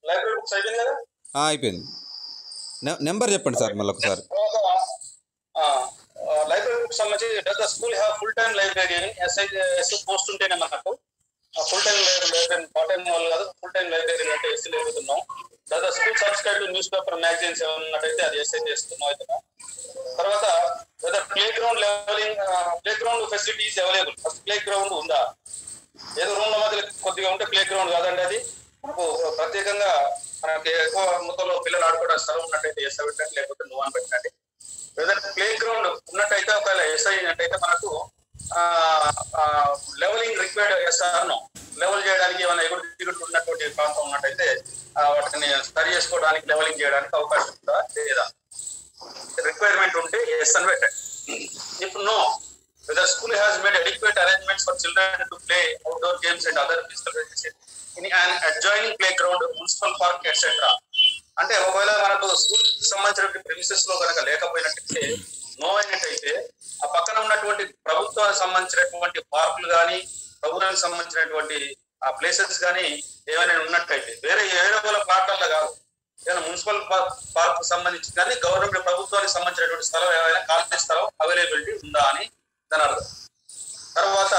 Library books అయిపోయింది కదా ఆ, అయిపోయింది నె- నెంబర్ చెప్పండి సార్ మళ్ళీ ఒకసారి తర్వాత లైబ్రరీ బుక్స్ సంబంధించి does the school have full time library ఎస్ఐ ఎస్ పోస్ట్ ఉంటేనే మనకు full time library part time వాళ్ళు కాదు ఫుల్ టైం లైబ్రరీ అంటే ఎస్సీ లేకపోతున్నాం does the school subscribe to news paper magazines ఏమన్నట్టయితే అది ఎస్ఐ చేస్తున్నాం అయితే తర్వాత whether play ground levelling play ground facilities available first play ground ఉందా ఏదో రూమ్ లో మధ్యలో కొద్దిగా ఉంటే ప్లే గ్రౌండ్ కాదండి అది మనకు ప్రత్యేకంగా మనకి ఎక్కువ మొత్తంలో పిల్లలు ఆడుకోవడానికి స్థలం ఉన్నట్టయితే ఎస్ పెట్టండి లేకపోతే నువ్వు అని పెట్టండి ఏదైనా ప్లే గ్రౌండ్ ఉన్నట్టయితే ఒకవేళ ఎస్ అయినట్టయితే మనకు levelling required yes or no level చేయడానికి ఏమైనా ఎగుడు దిగుడు ఉన్నటువంటి ప్రాంతం ఉన్నట్టయితే ఆ, వాటిని సరి చేసుకోవడానికి లెవెలింగ్ చేయడానికి అవకాశం ఉందా లేదా రిక్వైర్మెంట్ ఉంటే ఎస్ అని పెట్టండి if no whether school has made adequate arrangements for children to play outdoor games and other physical in an adjoining play ground municipal park etcetera అంటే ఒకవేళ మనకు స్కూల్ సంబంధించిన ప్రిమిసెస్ లో కనుక లేకపోయినట్టయితే నో అయినట్టయితే ఆ పక్కన ఉన్నటువంటి ప్రభుత్వానికి సంబంధించినటువంటి పార్కులు కానీ ప్రభుత్వానికి సంబంధించినటువంటి ఆ ప్లేసెస్ కానీ ఏమైనా ఉన్నట్టయితే వేరే వేరే వాళ్ళ ప్రాంతాల్లో కాదు ఏదైనా మున్సిపల్ పార్క్ సంబంధించి కానీ గవర్నమెంట్ ప్రభుత్వానికి సంబంధించినటువంటి స్థలం ఏమైనా కాలేజ్ స్థలం అవైలబిలిటీ ఉందా అని దాని అర్థం తర్వాత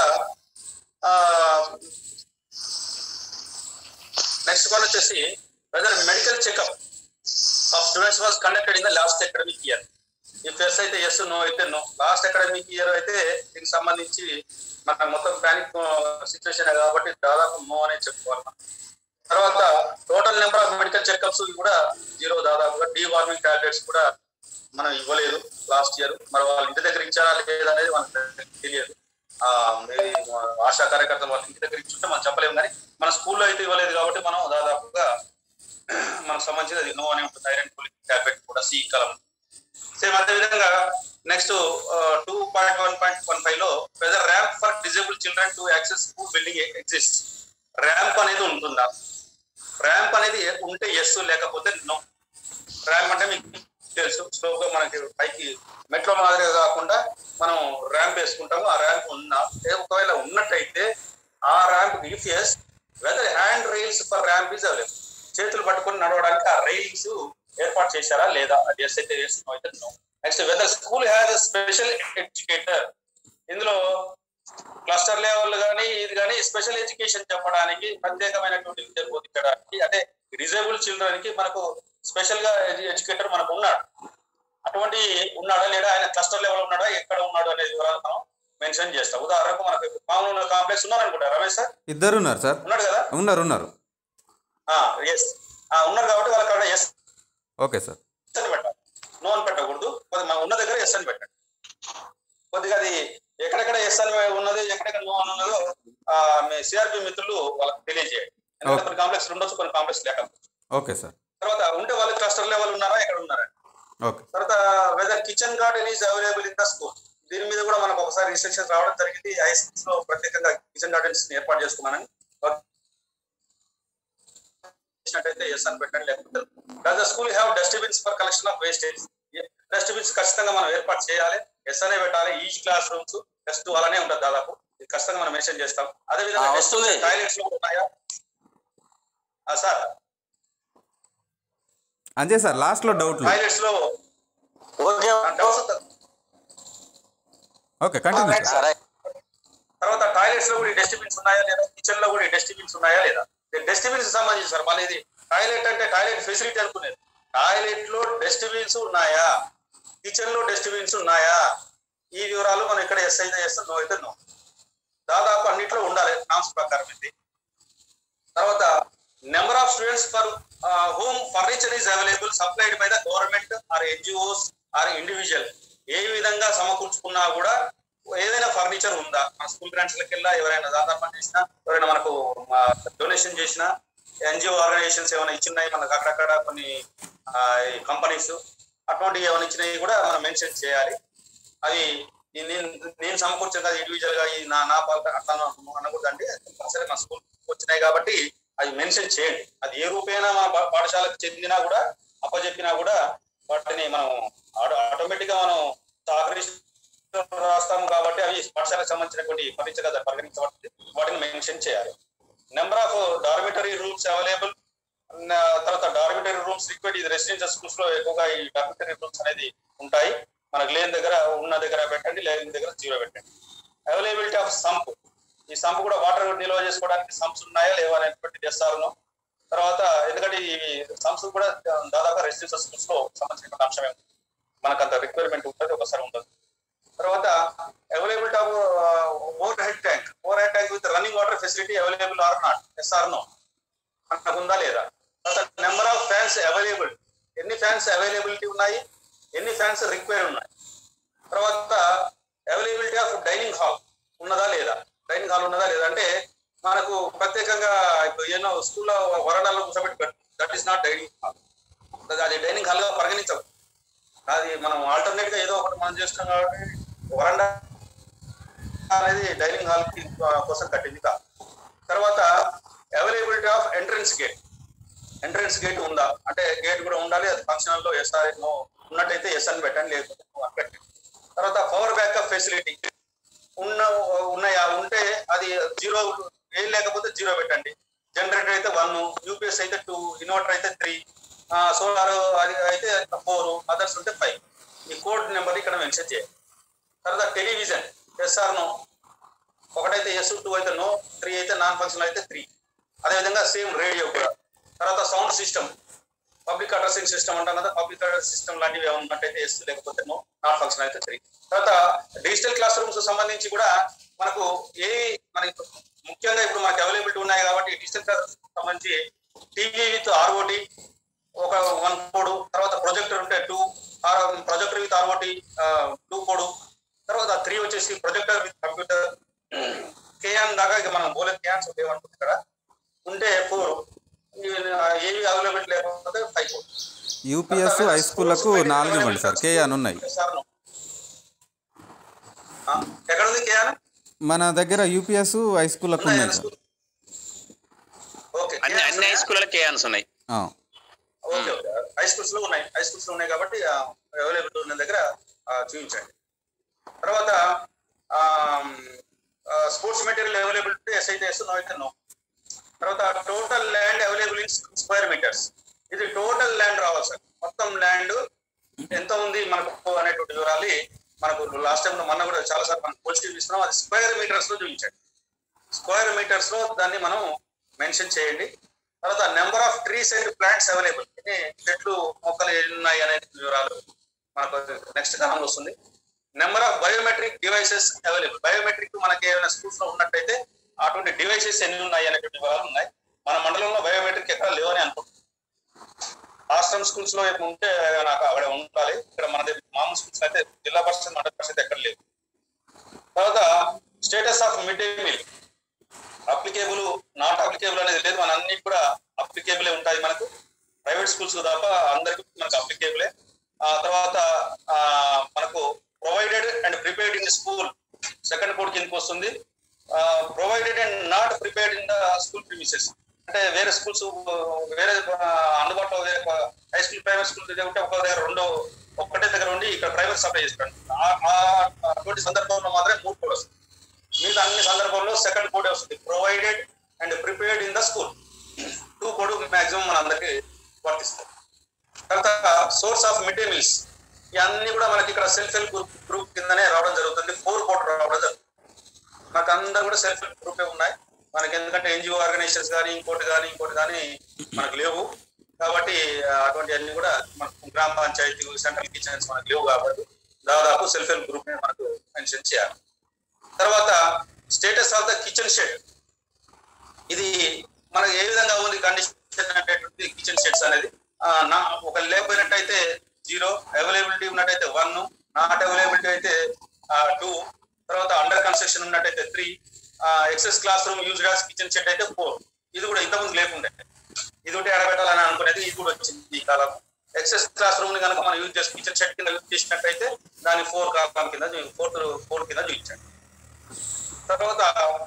నెక్స్ట్ వన్ వచ్చేసి whether medical checkup of students was conducted in the last academic year if yes అయితే ఎస్ నో అయితే నో లాస్ట్ అకాడమిక్ ఇయర్ అయితే దీనికి సంబంధించి మన మొత్తం ప్యానిక్ సిచ్యువేషన్ కాబట్టి దాదాపు నో అనే చెప్పుకోవాలి మనం. తర్వాత total number of medical checkups కూడా జీరో దాదాపుగా డీ వార్మింగ్ టాబ్లెట్స్ కూడా మనం ఇవ్వలేదు లాస్ట్ ఇయర్ మరి వాళ్ళ ఇంటి దగ్గర ఇచ్చారా లేదా అనేది మనకు తెలియదు ఆ మరి ఆశా కార్యకర్తలు వాళ్ళ ఇంటి దగ్గర ఇచ్చుంటే మనం చెప్పలేము కానీ మన స్కూల్లో అయితే ఇవ్వలేదు కాబట్టి మనం దాదాపుగా మనకు సంబంధించి అది నో అని ఉంటుంది ఐరన్ కూలింగ్ టాబ్లెట్ కూడా సి కలం సేమ్ అదే విధంగా next two point one point one five లో whether ramp for disabled children to access school building exist ramp అనేది ఉంటుందా ర్యాంప్ అనేది ఉంటే ఎస్ లేకపోతే నో ర్యాంప్ అంటే మీకు తెలుసు స్లోగా మనకి పైకి మెట్రో మాదిరిగా కాకుండా మనం ర్యాంప్ వేసుకుంటాము ఆ ర్యాంప్ ఉన్నా ఏ ఒకవేళ ఉన్నట్టయితే ఆ ramp if yes whether hand rails for ramp is available చేతులు పట్టుకొని నడవడానికి ఆ రైలింగ్స్ ఏర్పాటు చేశారా లేదా అది ఎస్ అయితే ఎస్ నో అయితే no next whether school has special educator ఇందులో క్లస్టర్ లెవెల్ కానీ ఇది కానీ స్పెషల్ ఎడ్యుకేషన్ చెప్పడానికి ప్రత్యేకమైనటువంటి విద్యను బోధించడానికి అంటే డిజేబుల్ చిల్డ్రన్ కి మనకు స్పెషల్ గా ఎడ్యుకేటర్ మనకు ఉన్నాడు అటువంటి ఉన్నాడా లేదా ఆయన క్లస్టర్ లెవెల్ ఉన్నాడా ఎక్కడ ఉన్నాడు అనే వివరాలు మనం మెన్షన్ చేస్తాం ఉదాహరణకు మనకు మామూలు కాంప్లెక్స్ ఉన్నారనుకుంటా రమేష్ సార్ ఇద్దరు ఉన్నారు సార్ ఉన్నాడు కదా ఉన్నారు ఉన్నారు ఎస్ ఉన్నారు కాబట్టి వాళ్ళకి అక్కడ ఎస్ ఓకే సార్ అని పెట్టాలి నో అని పెట్టకూడదు కొద్ది మన ఉన్న దగ్గర ఎస్ అని పెట్టండి కొద్దిగా అది ఎక్కడెక్కడ ఎస్ అని ఉన్నది ఎక్కడెక్కడ నో అని ఉన్నదో ఆ, మీ సిఆర్పి మిత్రులు వాళ్ళకి తెలియజేయండి ఎందుకంటే కొన్ని కాంప్లెక్స్ ఉండొచ్చు కొన్ని కాంప్లెక్స్ లేక ఓకే సార్ తర్వాత ఉంటే వాళ్ళు క్లస్టర్ లెవెల్ ఉన్నారా ఎక్కడ ఉన్నారా ఓకే తర్వాత whether kitchen garden is available in the school దీని మీద కూడా మనకు ఒకసారి ఇన్స్ట్రక్షన్స్ రావడం జరిగింది హై స్కూల్స్ లో ప్రత్యేకంగా కిచెన్ గార్డెన్స్ ఏర్పాటు చేసుకున్నానని చేసినట్టయితే ఎస్ అని పెట్టండి లేకపోతే does the school have dustbins for collection of wastage dustbins ఖచ్చితంగా మనం ఏర్పాటు చేయాలి ఎస్ అనే పెట్టాలి ఈచ్ క్లాస్ రూమ్స్ టెస్ట్ అలానే ఉంటుంది దాదాపు ఇది ఖచ్చితంగా మనం మెన్షన్ చేస్తాం అదే ఆ, విధంగా వస్తుంది. టాయిలెట్స్ లో ఉన్నాయా ఆ, సార్ అంతే సార్ లాస్ట్లో డౌట్లు టాయిలెట్స్ లో okay doubts okay continue sir సరే తర్వాత టాయిలెట్స్ లో కూడా డస్ట్బిన్స్ ఉన్నాయా లేదా కిచెన్ లో కూడా డస్ట్బిన్స్ ఉన్నాయా లేదా డస్ట్బిన్స్ సంబంధించి సార్ మళ్ళీ ఇది టాయిలెట్ అంటే టాయిలెట్ ఫెసిలిటీ అనుకునేది టాయిలెట్ లో డస్ట్బిన్స్ ఉన్నాయా కిచెన్ లో డస్ట్బిన్స్ ఉన్నాయా ఈ వివరాలు మనం ఇక్కడ ఎస్ అయితే చేస్తాం నో అయితే నో దాదాపు అన్నిట్లో ఉండాలి నామ్స్ ప్రకారం ఇది తర్వాత number of students for whom furniture is available supplied by the government or NGOs or individual ఏ విధంగా సమకూర్చుకున్నా కూడా ఏదైనా ఫర్నిచర్ ఉందా మన స్కూల్ గ్రాంట్స్ వెళ్ళా ఎవరైనా దాదాపు చేసినా ఎవరైనా మనకు డొనేషన్ చేసినా ఎన్జిఓ ఆర్గనైజేషన్స్ ఏమైనా ఇచ్చినాయి మనకు అక్కడక్కడ కొన్ని కంపెనీస్ అటువంటి ఏమైనా ఇచ్చినవి కూడా మనం మెన్షన్ చేయాలి అది ఈ నేను నేను సమకూర్చాను కదా ఇండివిజువల్ గా ఈ నా నా పాలక అట్లా అనకూడదండి సరే మా స్కూల్ వచ్చినాయి కాబట్టి అది మెన్షన్ చేయండి అది ఏ రూపేణా మన పా- పాఠశాలకు చెందినా కూడా అప్పచెప్పినా కూడా వాటిని మనం ఆటోమేటిక్ గా మనం సహకరిస్తూ రాస్తాం కాబట్టి అవి పాఠశాలకు సంబంధించినటువంటి ఫర్నిచర్ కదా పరిగణించబడుతుంది వాటిని మెన్షన్ చేయాలి number of dormitory rooms available తర్వాత డార్మిటరీ రూమ్స్ రిక్వైర్డ్ ఇది రెసిడెన్షియల్ స్కూల్స్ లో ఎక్కువగా ఈ డార్మిటరీ రూమ్స్ అనేది ఉంటాయి మనకు లేని దగ్గర ఉన్న దగ్గర పెట్టండి లేని దగ్గర జీరో పెట్టండి అవైలబిలిటీ ఆఫ్ సంప్ ఈ సంప్ కూడా వాటర్ నిల్వ చేసుకోవడానికి సంప్స్ ఉన్నాయా లేవా అనేటువంటి చేస్తాను తర్వాత ఎందుకంటే ఈ సంప్స్ కూడా దాదాపు రెసిడెన్షియల్ స్కూల్స్ లో సంబంధించిన అంశమే మనకు అంత రిక్వైర్మెంట్ ఉంటుంది ఒకసారి ఉంటుంది తర్వాత availability of over head tank over head tank with running water facility available or not yes or no మనకు ఉందా లేదా తర్వాత నెంబర్ ఆఫ్ ఫ్యాన్స్ అవైలబుల్ ఎన్ని ఫ్యాన్స్ అవైలబిలిటీ ఉన్నాయి ఎన్ని ఫ్యాన్స్ రిక్వైర్ ఉన్నాయి తర్వాత అవైలబిలిటీ ఆఫ్ డైనింగ్ హాల్ ఉన్నదా లేదా డైనింగ్ హాల్ ఉన్నదా లేదా అంటే మనకు ప్రత్యేకంగా ఇప్పుడు ఎన్నో స్కూల్లో వరండాలో కూర్చోబెట్టి that is not dining hall అది డైనింగ్ హాల్ గా పరిగణించవు అది మనం ఆల్టర్నేట్ గా ఏదో ఒకటి మనం చేస్తాం కాబట్టి వరండా అనేది డైనింగ్ హాల్ కి కోసం కట్టింది కాదు తర్వాత availability of entrance gate entrance gate ఉందా అంటే గేట్ కూడా ఉండాలి అది ఫంక్షనల్ లో ఎస్ఆర్ ఉన్నట్టయితే ఎస్ అని పెట్టండి లేకపోతే no అని పెట్టండి తర్వాత పవర్ బ్యాకప్ ఫెసిలిటీ ఉన్న ఉన్నాయా ఉంటే అది జీరో ఏం లేకపోతే జీరో పెట్టండి జనరేటర్ అయితే వన్ యూపీఎస్ అయితే టూ ఇన్వర్టర్ అయితే త్రీ సోలార్ అది అయితే ఫోర్ అదర్స్ ఉంటే ఫైవ్ ఈ కోడ్ నెంబర్ ఇక్కడ మెన్షన్ చేయాలి తర్వాత టెలివిజన్ ఎస్ఆర్ నో ఒకటైతే ఎస్ టూ అయితే నో త్రీ అయితే నాన్ ఫంక్షన్ అయితే త్రీ అదేవిధంగా సేమ్ రేడియో కూడా తర్వాత sound system public addressing system అంటాం కదా పబ్లిక్ అడ్రస్ సిస్టమ్ లాంటివి ఏమైనా ఉన్నట్టయితే ఎస్ లేకపోతే నో నాన్ ఫంక్షన్ అయితే త్రీ తర్వాత డిజిటల్ క్లాస్ రూమ్స్ సంబంధించి కూడా మనకు ఏ మనకి ముఖ్యంగా ఇప్పుడు మనకి అవైలబిలిటీ ఉన్నాయి కాబట్టి డిజిటల్ క్లాస్ సంబంధించి టీవీ విత్ ఆర్ఓటి ఒక వన్ కోడ్ తర్వాత ప్రొజెక్టర్ ఉంటే two projector with ROT two code తర్వాత త్రీ వచ్చేసి ప్రొజెక్టర్ విత్ కంప్యూటర్ కేఎన్ దాకా ఇక మనం బోలే కేన్స్ ఏమనుకుంటుంది ఇక్కడ ఉంటే ఫోర్ ఏవి అవైలబిలిటీ లేకపోతే ఫైవ్ కోడ్ యూపీఎస్ హై స్కూళ్ళకు నాలుగు ఇవ్వండి సార్ కే అని ఉన్నాయి ఎక్కడ ఉంది కేయాన్ మన దగ్గర యూపీఎస్ హై స్కూళ్ళకు ఉన్నాయి సార్ ఓకే అన్ని అన్ని హై స్కూళ్ళలో కేయాన్స్ ఉన్నాయి ఆ. ఓకే ఓకే హై స్కూల్స్ లో ఉన్నాయి హై స్కూల్స్ లో ఉన్నాయి కాబట్టి అవైలబిలిటీ ఉన్న దగ్గర ఆ, చూపించండి తర్వాత స్పోర్ట్స్ మెటీరియల్ అవైలబిలిటీ ఎస్ అయితే ఎస్ నో అయితే నో తర్వాత total land available in square metres ఇది టోటల్ ల్యాండ్ రావాలి సార్ మొత్తం ల్యాండ్ ఎంత ఉంది మనకు అనేటువంటి వివరాలు మనకు లాస్ట్ టైం మొన్న కూడా చాలా సార్లు మనం పాజిటివ్ ఇస్తున్నాం అది స్క్వేర్ మీటర్స్ లో చూపించండి స్క్వేర్ మీటర్స్ లో దాన్ని మనం మెన్షన్ చేయండి తర్వాత number of trees and plants available చెట్లు మొక్కలు ఎన్ని ఉన్నాయి అనే వివరాలు మనకు నెక్స్ట్ కాలంలో వస్తుంది number of biometric devices available biometric మనకి ఏమైనా స్కూల్స్ లో ఉన్నట్టయితే అటువంటి డివైసెస్ ఎన్ని ఉన్నాయి అనేటువంటి వివరాలు ఉన్నాయి మన మండలంలో బయోమెట్రిక్ ఎక్కడ లేవని అనుకుంటున్నాం ఆశ్రమ్ స్కూల్స్ లో ఏమి ఉంటే నాకు అక్కడ ఉండాలి ఇక్కడ మన దగ్గర మామూలు స్కూల్స్ అయితే జిల్లా పరిషత్ మండల పరిషత్ ఎక్కడ లేదు తర్వాత status of mid day meal applicable not applicable అనేది లేదు మన అన్ని కూడా అప్లికేబులే ఉంటాయి మనకు ప్రైవేట్ స్కూల్స్ తప్ప అందరికి మనకు అప్లికేబులే ఆ తర్వాత ఆ, మనకు provided and prepared in school second code కిందకి వస్తుంది provided and not prepared in the school premises అంటే వేరే స్కూల్స్ వేరే ఆ, అందుబాటులో వేరే హై స్కూల్ ప్రైవేట్ స్కూల్ దగ్గర ఉంటే ఒక దగ్గర రెండో ఒక్కటే దగ్గర ఉండి ఇక్కడ ప్రైవేట్ సప్లై చేస్తాడు ఆ- ఆ- అటువంటి సందర్భంలో మాత్రమే మూడు కోడ్ వస్తుంది మిగతా అన్ని సందర్భాల్లో సెకండ్ కోడ్ వస్తుంది provided and prepared in the school two code maximum మన అందరికి వర్తిస్తుంది తర్వాత source of mid day meals ఇవన్నీ కూడా మనకి ఇక్కడ సెల్ఫ్ హెల్ప్ గ్రూప్ గ్రూప్ కిందనే రావడం జరుగుతుంది ఫోర్ కోడ్ రావడం జరుగుతుంది మనకు అందరు కూడా సెల్ఫ్ హెల్ప్ గ్రూపే ఉన్నాయి మనకి ఎందుకంటే ఎన్జిఓ ఆర్గనైజేషన్స్ కానీ ఇంకోటి కానీ ఇంకోటి కానీ మనకు లేవు కాబట్టి ఆ, అటువంటి అన్ని కూడా మనకు గ్రామ పంచాయతీ సెంట్రల్ కిచెన్స్ మనకు లేవు కాబట్టి దాదాపు సెల్ఫ్ హెల్ప్ గ్రూప్ మనకు మెన్షన్ చేయాలి తర్వాత status of the kitchen shed ఇది మనకు ఏ విధంగా ఉంది కండిషన్ అనేటువంటి కిచెన్ షెడ్స్ అనేది ఆ, నా ఒక లేకపోయినట్టయితే జీరో అవైలబిలిటీ ఉన్నట్టయితే వన్ నాట్ అవైలబిలిటీ అయితే టూ తర్వాత అండర్ కన్స్ట్రక్షన్ ఉన్నట్టయితే three excess class room use as kitchen shed అయితే ఫోర్ ఇది కూడా ఇంతకుముందు లేకుండే ఇది ఒకటి ఎడబెట్టాలని అనుకునేది ఇది కూడా వచ్చింది ఈ కాలం ఎక్సెస్ క్లాస్ రూమ్ ని కనుక మనం యూజ్ చేసి కిచెన్ షెడ్ కింద యూజ్ చేసినట్టయితే దాని ఫోర్ కాలం కింద ఫోర్త్ ఫోర్ కింద చూపించండి తర్వాత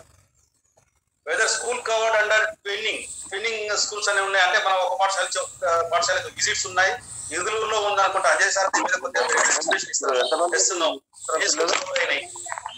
whether school covered under twinning twinning schools అనేవి ఉన్నాయి అంటే మనం ఒక పాఠశాల చొ- ఆ, పాఠశాలకు విజిట్స్ ఉన్నాయి ఎదులూరులో ఉంది అనుకుంటా అజయ్ సార్ దీని మీద కొద్దిగా explanation ఇస్తారు. Yes, no. ఏ schools లో అయినాయి?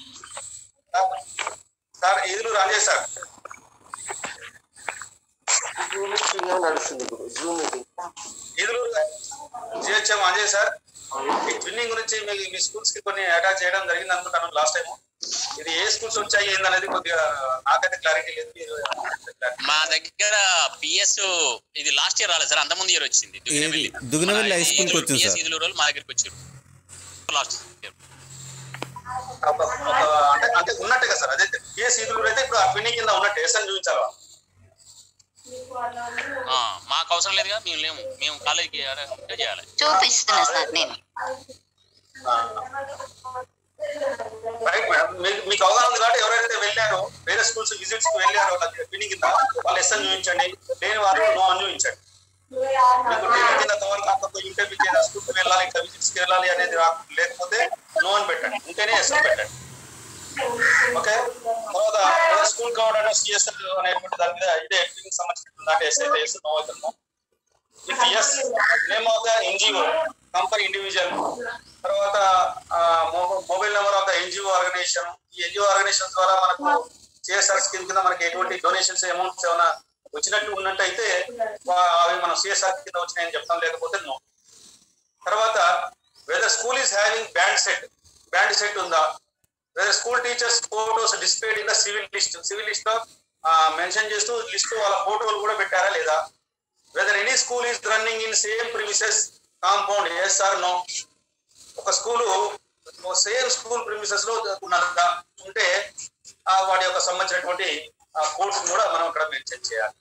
Sir Eduluru Ajay sir zoom meeting నడుస్తుంది ఇప్పుడు జూమ్ మీటింగ్ ఈదులు జిహెచ్ఎం అంజయ్ సార్ ఈ ట్విన్నింగ్ గురించి మీ మీ స్కూల్స్ కి కొన్ని అటాచ్ చేయడం జరిగింది అనుకుంటాను లాస్ట్ టైం ఇది ఏ స్కూల్స్ వచ్చాయి ఏందనేది కొద్దిగా నాకైతే క్లారిటీ లేదు మీరు clarity. మా దగ్గర పిఎస్ ఇది లాస్ట్ ఇయర్ రాలేదు సార్ అంత ముందు ఇయర్ వచ్చింది దుగ్గినవెల్లి. ఏది? దుగ్గినవెల్లి మన హై స్కూల్కి ఈదులు- వచ్చింది PS సార్. ఈదులు రోజులు మా దగ్గరికి వచ్చారు లాస్ట్ ఇయర్ ఒక- ఒక అంటే అంటే ఉన్నట్టే కదా సార్ అదే పిఎస్ ఈదులు అయితే ఇప్పుడు ఆ ట్విన్నింగ్ కింద ఉన్నట్టే ఎస్ఎన్ చూపించాలా ఆ, మాకు అవసరం లేదుగా మేము లేము మేము కాలేజీకి ఉంటే చేయాలి చూపిస్తున్నా సార్ నేను రైట్ మేడం మీకు మీకు అవగాహన ఉంది కాబట్టి ఎవరైతే వెళ్ళారో వేరే స్కూల్స్ విజిట్స్ కి వెళ్ళారో ట్విన్నింగ్ కింద వాళ్ళు ఎస్ఎన్ చూపించండి లేని వారు నో అని చూపించండి మీకు ట్రైనింగ్ కింద కవర్ కాకపోతే ఉంటే మీకు ఏదైనా స్కూల్కి వెళ్ళాలి ఇంకా విజిట్స్ కి వెళ్ళాలి అనేది రా లేకపోతే నో అని పెట్టండి ఉంటేనే ఎస్ఎన్ పెట్టండి ఓకే తర్వాత స్కూల్ కావడం సిఎస్ఎల్ అనేటువంటి దాని మీద ఇదే యాక్టివిటీకి సంబంధించిన దాంట్లో ఎస్ అయితే ఎస్ నో అవుతుందో if yes name of the NGO company individual తర్వాత mobile number of the NGO organisation ఈ ఎన్జిఓ ఆర్గనైజేషన్ ద్వారా మనకు సిఎస్ఆర్ స్కీమ్ కింద మనకి ఎటువంటి డొనేషన్స్ అమౌంట్స్ ఏమైనా వచ్చినట్టు ఉన్నట్టయితే వా- అవి మనం సిఎస్ఆర్ కింద వచ్చినాయని చెప్తాం లేకపోతే నో తర్వాత whether school is having band set band set ఉందా whether school teachers photos displayed in the civil list civil list లో మెన్షన్ చేస్తూ లిస్ట్ వాళ్ళ ఫోటోలు కూడా పెట్టారా లేదా whether any school is running in same premises compound yes or no ఒక school same school premises లో ఉన్నదా ఉంటే ఆ వాటి యొక్క సంబంధించినటువంటి కోర్స్ కూడా మనం ఇక్కడ మెన్షన్ చేయాలి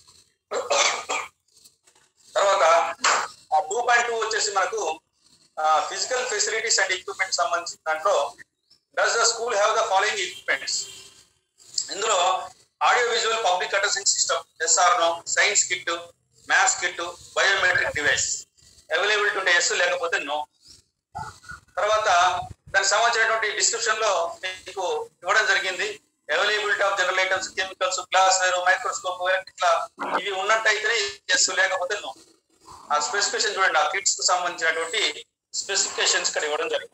తర్వాత ఆ టూ పాయింట్ టూ వచ్చేసి మనకు ఫిజికల్ ఫెసిలిటీస్ అండ్ ఎక్విప్మెంట్ సంబంధించిన దాంట్లో does the school have the following equipments ఇందులో audio visual public addressing system yes or no science kit maths kit biometric device availability ఉంటే ఎస్ లేకపోతే నో తర్వాత దానికి సంబంధించినటువంటి డిస్క్రిప్షన్ లో మీకు ఇవ్వడం జరిగింది availability of general items chemicals glass వేరు మైక్రోస్కోప్ ఇట్లా ఇవి ఉన్నట్టయితేనే ఎస్ లేకపోతే నో ఆ స్పెసిఫికేషన్ చూడండి ఆ కిట్స్ కు సంబంధించినటువంటి స్పెసిఫికేషన్స్ ఇక్కడ ఇవ్వడం జరిగింది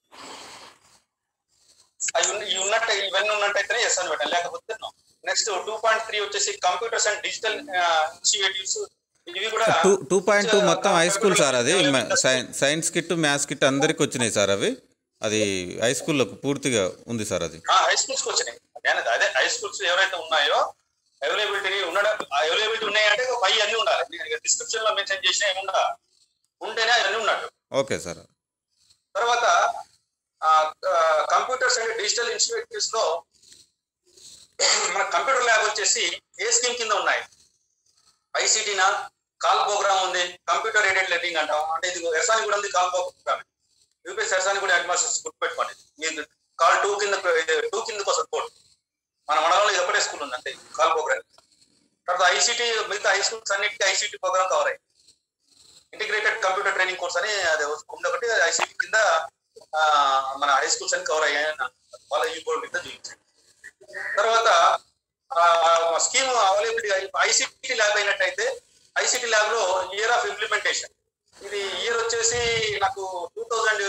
అవి ఉన్న- ఇవి ఉన్నట్టు ఇవన్నీ ఉన్నట్టయితేనే ఎస్ అని పెట్టాలి లేకపోతే no next two point three వచ్చేసి కంప్యూటర్స్ అండ్ డిజిటల్ ఇనిషియేటివ్స్ ఇవి కూడా టూ టూ పాయింట్ టూ మొత్తం హై స్కూల్ సార్ అది sign science kit maths kit అందరికి వచ్చినాయి సార్ అవి అది హై స్కూల్లో పూర్తిగా ఉంది సార్ అది హై స్కూల్స్ కి వచ్చినాయి నేను అదే హై స్కూల్స్ ఎవరైతే ఉన్నాయో అవైలబిలిటీ ఉండడం అవైలబిలిటీ ఉన్నాయంటే ఒక పై అన్ని ఉండాలి నేను డిస్క్రిప్షన్ లో మెన్షన్ చేసిన ఏమి ఉండాలి ఉంటేనే అవన్నీ ఉన్నట్టు ఓకే సార్ తర్వాత కంప్యూటర్స్ అండ్ డిజిటల్ ఇన్స్టిట్యూట్స్ లో మన కంప్యూటర్ ల్యాబ్ వచ్చేసి ఏ స్కీమ్ కింద ఉన్నాయి ఐసీటీనా కాల్ ప్రోగ్రామ్ ఉంది కంప్యూటర్ ఎయిడెడ్ లెర్నింగ్ అంటాం అంటే ఇది ఎర్సాని కూడా ఉంది కాల్ ప్రోగ్రామ్ యూపీఎస్ ఎర్సాని కూడా అడ్మాస్టర్స్ గుర్తుపెట్టుకోండి మీరు కాల్ టూ కింద టూ కిందకి వస్తుంది కోడ్ మన మండలంలో ఇది ఒకటే స్కూల్ ఉంది అంతే కాల్ ప్రోగ్రామ్ తర్వాత ఐసీటీ మిగతా హై స్కూల్స్ అన్నిటికీ ఐసీటీ ప్రోగ్రామ్ కవర్ అయ్యి ఇంటిగ్రేటెడ్ కంప్యూటర్ ట్రైనింగ్ కోర్స్ అని అది ఉంది ఒకటి ఐసీటీ కింద ఆ, మన హై స్కూల్స్ అని కవర్ అయ్యాయని అంటున్నారు. వాళ్ళ ఈ బోర్డు కింద చూపించండి తర్వాత స్కీమ్ అవైలబిలిటీ ఐసీటీ ల్యాబ్ అయినట్టయితే ఐసీటీ ల్యాబ్ లో ఇయర్ ఆఫ్ ఇంప్లిమెంటేషన్ ఇది ఇయర్ వచ్చేసి నాకు టూ థౌజండ్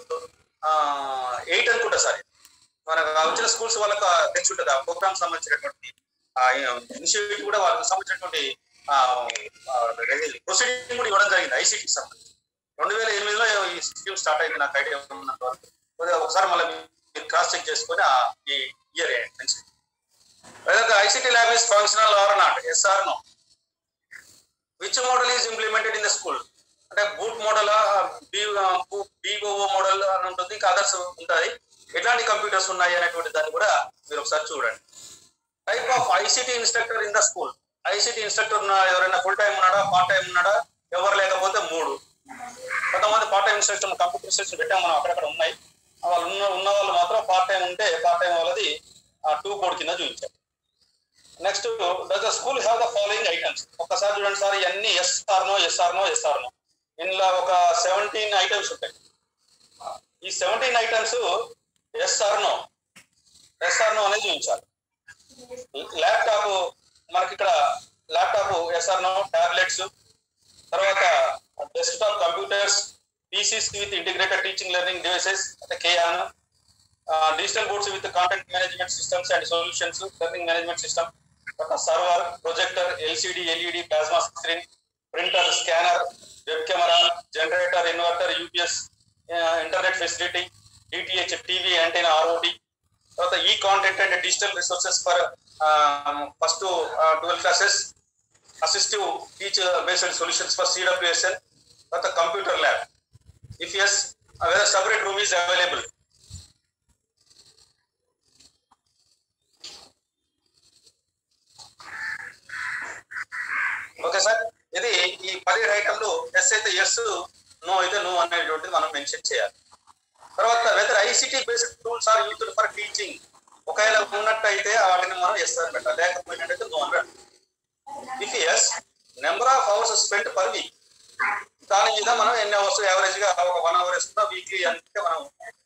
ఎయిట్ అనుకుంటా సార్ మనకు ఆ వచ్చిన స్కూల్స్ వాళ్ళకి తెలిసి ఉంటుంది ఆ ప్రోగ్రామ్ సంబంధించినటువంటి ఇనిషియేటివ్ కూడా వాళ్ళకి సంబంధించినటువంటి ప్రొసీడింగ్ కూడా ఇవ్వడం జరిగింది ఐసీటీకి సంబంధించి రెండు వేల ఎనిమిదిలో ఈ స్కీమ్ స్టార్ట్ అయింది నాకు ఐడియా ఉన్నంత వరకు కొద్దిగా ఒకసారి మళ్ళీ మీరు క్రాస్ చెక్ చేసుకొని ఆ ఈ ఇయర్ మంచి whether the ICT lab is functional or not, yes or no. Which model is implemented in the school? అంటే బూట్ మోడల్ బీఓఓ మోడల్ అని ఉంటుంది ఇంకా అదర్స్ ఉంటాయి ఎట్లాంటి కంప్యూటర్స్ ఉన్నాయి అనేటువంటి దాన్ని కూడా మీరు ఒకసారి చూడండి type of ICT instructor in the school ICT instructor ఉన్న ఎవరైనా ఫుల్ టైం ఉన్నాడా పార్ట్ టైం ఉన్నాడా ఎవరు లేకపోతే మూడు కొంతమంది part time instructor computer instruction పెట్టాం మనం అక్కడక్కడ ఉన్నాయి వాళ్ళు ఉన్న ఉన్న వాళ్ళు మాత్రం పార్ట్ టైం ఉంటే పార్ట్ టైం వాళ్ళది టూ కోడ్ కింద చూపించారు next does the school have the following items ఒక్కసారి చూడండి సార్ ఇవన్నీ yes or no yes or no yes or no ఇందులో ఒక సెవెంటీన్ ఐటమ్స్ ఉంటాయి ఈ seventeen items yes or no yes or no అనేది చూపించాలి ల్యాప్టాప్ మనకి ఇక్కడ ల్యాప్టాప్ ఎస్ఆర్ నో టాబ్లెట్స్ తర్వాత desktop computers PCs with integrated teaching learning devices అంటే కేఆన్ digital boards with content management systems and solutions learning management system ఒక server projector LCD LED plasma screen printer scanner web camera generator inverter UPS internet facility DTH TV antenna ఆర్ఓటి తర్వాత ఈ content and digital resources for first twelve classes assistive teacher based solutions for CWSN తర్వాత computer lab if yes whether separate room is available okay sir ఇది ఈ పదిహేడు ఐటమ్లు yes అయితే yes no అయితే నో అనేటువంటిది మనం మెన్షన్ చేయాలి తర్వాత whether ICT based tools are used for teaching ఒకవేళ ఉన్నట్టయితే వాటిని మనం ఎస్ అని పెట్టాలి లేకపోయినట్టయితే నో అని పెట్టాలి if yes number of hours spend per week దాని మీద మనం ఎన్ని అవర్స్ యావరేజ్ గా ఒక వన్ అవర్ ఇస్తున్నా వీక్లీ అంటే మనం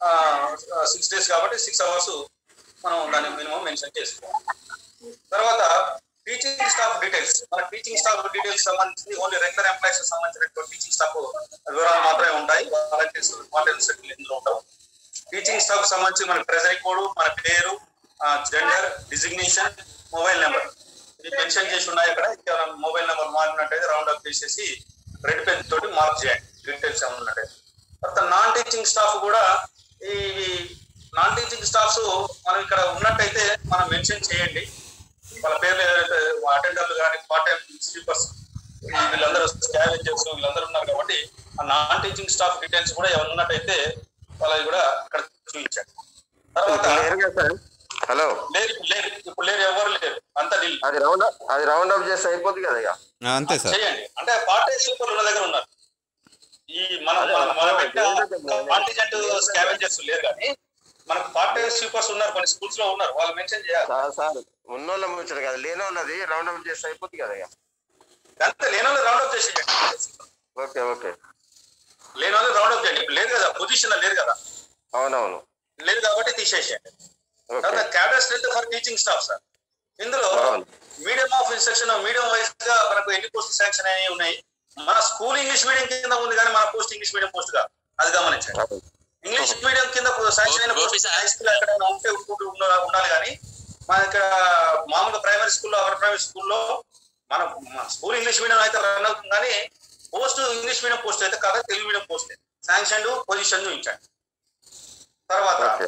సిక్స్ డేస్ కాబట్టి సిక్స్ అవర్స్ మనం దాని మినిమం మెన్షన్ చేసుకోవాలి తర్వాత టీచింగ్ స్టాఫ్ డీటెయిల్స్ మన టీచింగ్ స్టాఫ్ డీటెయిల్స్ సంబంధించి ఓన్లీ రెగ్యులర్ ఎంప్లాయీస్ సంబంధించినటువంటి టీచింగ్ స్టాఫ్ వివరాలు మాత్రమే ఉంటాయి వాలంటీర్స్ వాలంటీర్స్ ఇందులో ఉండవు టీచింగ్ స్టాఫ్ సంబంధించి మన ట్రెజరీ కోడ్ మన పేరు జెండర్ డిజిగ్నేషన్ మొబైల్ నెంబర్ ఇది మెన్షన్ చేసి ఉన్నాయి అక్కడ ఇంకా మొబైల్ నెంబర్ మారినట్టయితే రౌండ్ అప్ చేసేసి రెడ్ పెన్ తోటి మార్క్ చేయండి డీటెయిల్స్ ఏమైనా ఉన్నట్టయితే తర్వాత నాన్ టీచింగ్ స్టాఫ్ కూడా ఈ నాన్ టీచింగ్ స్టాఫ్స్ మనం ఇక్కడ ఉన్నట్టయితే మనం మెన్షన్ చేయండి వాళ్ళ పేర్లు ఏదైతే అటెండర్లు కానీ పార్ట్ టైం స్లీపర్స్ వీళ్ళందరూ స్కావెంజర్స్ వీళ్ళందరూ ఉన్నారు కాబట్టి ఆ నాన్ టీచింగ్ స్టాఫ్ డీటెయిల్స్ కూడా ఏమైనా ఉన్నట్టయితే వాళ్ళది కూడా ఇక్కడ చూపించండి తర్వాత లేరుగా సార్ హలో లేరు లేరు ఇప్పుడు లేరు ఎవరు లేరు అంతా డీల్ అది రౌండ్ అది రౌండ్ అప్ చేస్తే అయిపోతుంది కదా ఇక ఆ, అంతే సార్ చేయండి అంటే పార్ట్ టైం స్లీపర్ ఉన్న దగ్గర ఉన్నారు ఈ మనం అదే, మనం మనం అదే, పెట్టిన అదే. కాంటిజెంట్ స్కావెంజర్స్ లేరు కానీ మనకు పార్ట్ టైం స్లీపర్స్ ఉన్నారు కొన్ని స్కూల్స్ లో ఉన్నారు వాళ్ళు మెన్షన్ చేయాలి సార్ సార్ ఉన్నోళ్ళ ముచ్చట కదా లేని వాళ్ళది రౌండ్ అప్ చేస్తే అయిపోతుంది కదా ఇక అంతే లేని వాళ్ళు రౌండ్ అప్ చేసి ఓకే ఓకే లేని వాళ్ళు రౌండ్ అప్ చేయండి ఇప్పుడు లేదు కదా పొజిషన్ లేదు కదా అవునవును లేదు కాబట్టి తీసేసేయండి ఓకే తర్వాత cadre strength for teaching staff sir ఇందులో అవును. Medium of instruction medium wise గా మనకు ఎన్ని పోస్ట్ శాంక్షన్ అయ్యి ఉన్నాయి మన స్కూల్ ఇంగ్లీష్ మీడియం కింద ఉంది కానీ మన పోస్ట్ ఇంగ్లీష్ మీడియం పోస్ట్ గా అది గమనించండి అవును. ఇంగ్లీష్ మీడియం కింద శాంక్షన్ అయిన Gopi post sir. High school ఎక్కడైనా ఉంటే ఉంటూ ఉండ- ఉండాలి కానీ మన ఇక్కడ మామూలుగా ప్రైమరీ స్కూల్లో అప్పర్ ప్రైమరీ స్కూల్లో మన మన స్కూల్ ఇంగ్లీష్ మీడియం అయితే రన్ అవుతుంది కానీ పోస్ట్ ఇంగ్లీష్ మీడియం పోస్ట్ అయితే కాదు Telugu medium post sanction position చూపించండి తర్వాత ఓకే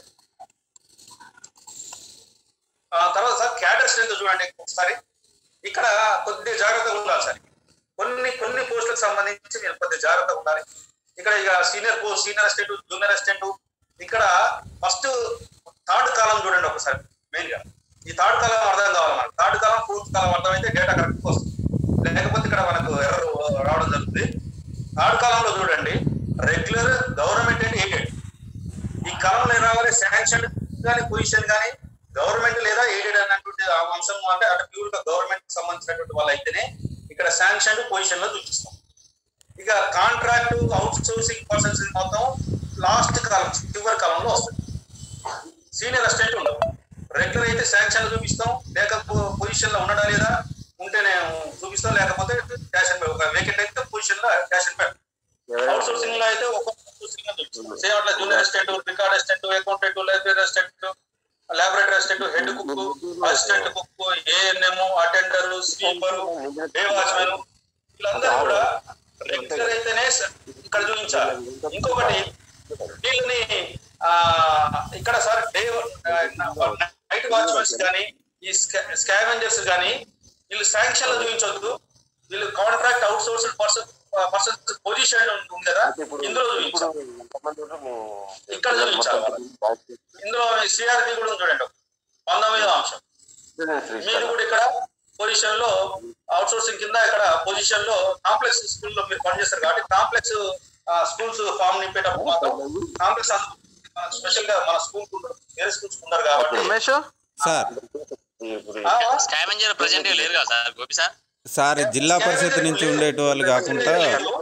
ఆ తర్వాత సార్ క్యాడర్ స్ట్రెంత్ చూడండి ఒకసారి ఇక్కడ కొద్దిగా జాగ్రత్తగా ఉండాలి సార్ కొన్ని కొన్ని పోస్టులకు సంబంధించి మీరు కొద్దిగా జాగ్రత్తగా ఉండాలి ఇక్కడ ఇక senior post senior assistant junior assistant ఇక్కడ ఫస్ట్ థర్డ్ కాలం చూడండి ఒకసారి మెయిన్ గా ఈ థర్డ్ కాలం అర్థం కావాలి మనకు థర్డ్ కాలం ఫోర్త్ కాలం అర్థమైతే డేటా కరెక్ట్ వస్తుంది లేకపోతే ఇక్కడ మనకు ఎర్రర్ రావడం జరుగుతుంది థర్డ్ కాలంలో చూడండి రెగ్యులర్ గవర్నమెంట్ అండ్ ఎయిడెడ్ ఈ కాలంలో ఏం రావాలి శాంక్షన్ కానీ పొజిషన్ కానీ గవర్నమెంట్ లేదా ఎయిడెడ్ అన్నటువంటి ఆ అంశం అంటే అటు ప్యూర్ గా గవర్నమెంట్ సంబంధించినటువంటి వాళ్ళు అయితేనే ఇక్కడ శాంక్షన్ పొజిషన్ లో చూపిస్తాం ఇక కాంట్రాక్ట్ అవుట్ సోర్సింగ్ పర్సన్స్ మొత్తం లాస్ట్ కాలం చివరి కాలంలో వస్తుంది సీనియర్ అసిస్టెంట్ ఉండవు రెగ్యులర్ అయితే శాంక్షన్ చూపిస్తాం లేక పొజిషన్ లో ఉండడా లేదా ఉంటేనే చూపిస్తాం లేకపోతే క్యాష్ అండ్ ఒక వేకెంట్ అయితే పొజిషన్ లో క్యాష్ అండ్ అవుట్ సోర్సింగ్ లో అయితే ఒక్కొక్క సోర్సింగ్ లో చూపిస్తాం సేమ్ అట్లా junior assistant record assistant accountant library assistant laboratory assistant head cook assistant cook ANM attender sweeper day watchman వీళ్ళందరూ కూడా రెగ్యులర్ అయితేనే స- ఇక్కడ చూపించాలి ఇంకొకటి వీళ్ళని ఆ ఇక్కడ సార్ డే నైట్ వాచ్మెన్స్ కానీ ఈ స్కావెంజర్స్ కానీ వీళ్ళు శాంక్షన్ లో చూపించొద్దు వీళ్ళు contract outsource person person position ఉంది కదా ఇందులో చూపించాలి ఇక్కడ చూపించాలి ఇందులో సిఆర్పి కూడా ఉంది చూడండి పంతొమ్మిదో అంశం మీరు కూడా ఇక్కడ పొజిషన్ లో అవుట్ సోర్సింగ్ కింద ఇక్కడ పొజిషన్ లో కాంప్లెక్స్ స్కూల్ లో మీరు పనిచేస్తారు కాబట్టి కాంప్లెక్స్ స్కూల్స్ ఫామ్ నింపేటప్పుడు మాత్రం కాంప్లెక్స్ స్పెషల్ గా మన స్కూల్ వేరే స్కూల్స్ ఉన్నారు కాబట్టి రమేష్ సార్ ఆ, స్కావెంజర్ ప్రజెంట్ లేరు కదా సార్ గోపి సార్ సార్ జిల్లా పరిషత్ నుంచి ఉండేటి వాళ్ళు కాకుండా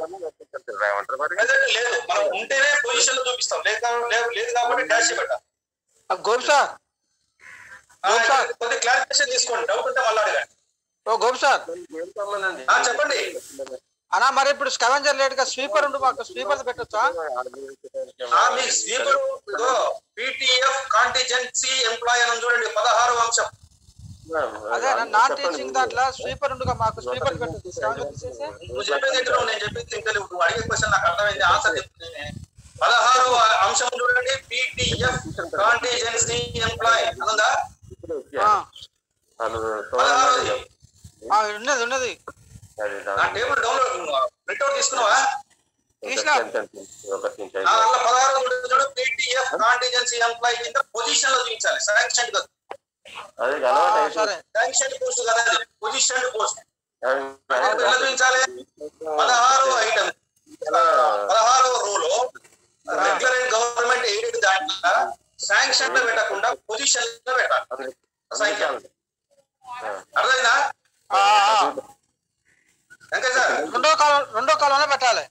present లేదు మనం ఉంటేనే పొజిషన్ లో చూపిస్తాం లేక లేదు- లేదు కాబట్టి డాష్ పెట్టాలి గోపి సార్ ఆ, ఇక్కడ కొద్దిగా క్లారిఫికేషన్ తీసుకోండి డౌట్ ఉంటే మళ్ళీ అడగండి ఓ గోపి సార్ ఆ, చెప్పండి అన్నా మరి ఇప్పుడు స్కవెంజర్ లేట్ గా స్వీపర్ ఉండు మాకు స్వీపర్ పెట్టొచ్చా ఆ, మీ స్వీపర్ పీటీఎఫ్ కాంటిజెన్సీ ఎంప్లాయ్ అని ఉంది చూడండి పదహారు అంశం అదే నాన్ టీచింగ్ దాంట్లో స్వీపర్ ఉండుగా మాకు స్వీపర్ పెట్టదు స్కావెంజర్ తీసేసి నువ్వు చెప్పేది ఏంటో నేను చెప్పింది ఇంకా లేవు. నువ్వు అడిగే క్వశ్చన్ నాకు అర్థమైంది ఆన్సర్ చెప్తుంది పదహారు అంశం చూడండి పీటీఎఫ్ కాంటిజెన్సీ ఎంప్లాయ్ ఉందా ఆ, వాళ్ళు పదహారు ఆ, ఉన్నది ఉన్నది అది ఆ టేబుల్ డౌన్లోడ్ ప్రింట్అవుట్ తీసుకున్నావా తీసినా. ఒకటి నుంచి ఆ, ఐదు. అందులో పదహారు చూడు, చూడు పీటీఎఫ్ కాంటిజెన్సీ ఎంప్లాయ్ కింద పొజిషన్ లో చూపించాలి శాంక్షన్ కాదు అది ఆ, అలవాటు సరే శాంక్షన్ పోస్ట్ కదా అది పొజిషన్ పోస్ట్ అయిపోయింది. ఎలా చూపించాలి పదహారు ఐటమ్ పదహారో రోలో రెగ్యులర్ అండ్ గవర్నమెంట్ ఎయిడెడ్ దాంట్లో శాంక్షన్ లో పెట్టకుండా పొజిషన్ లో పెట్టాలి అందుకే- అందుకే ఉంది. ఆ. అర్థమైందా ఆ, ఆ. అంతే సార్ రెండో కాలం రెండో కాలంలో పెట్టాలి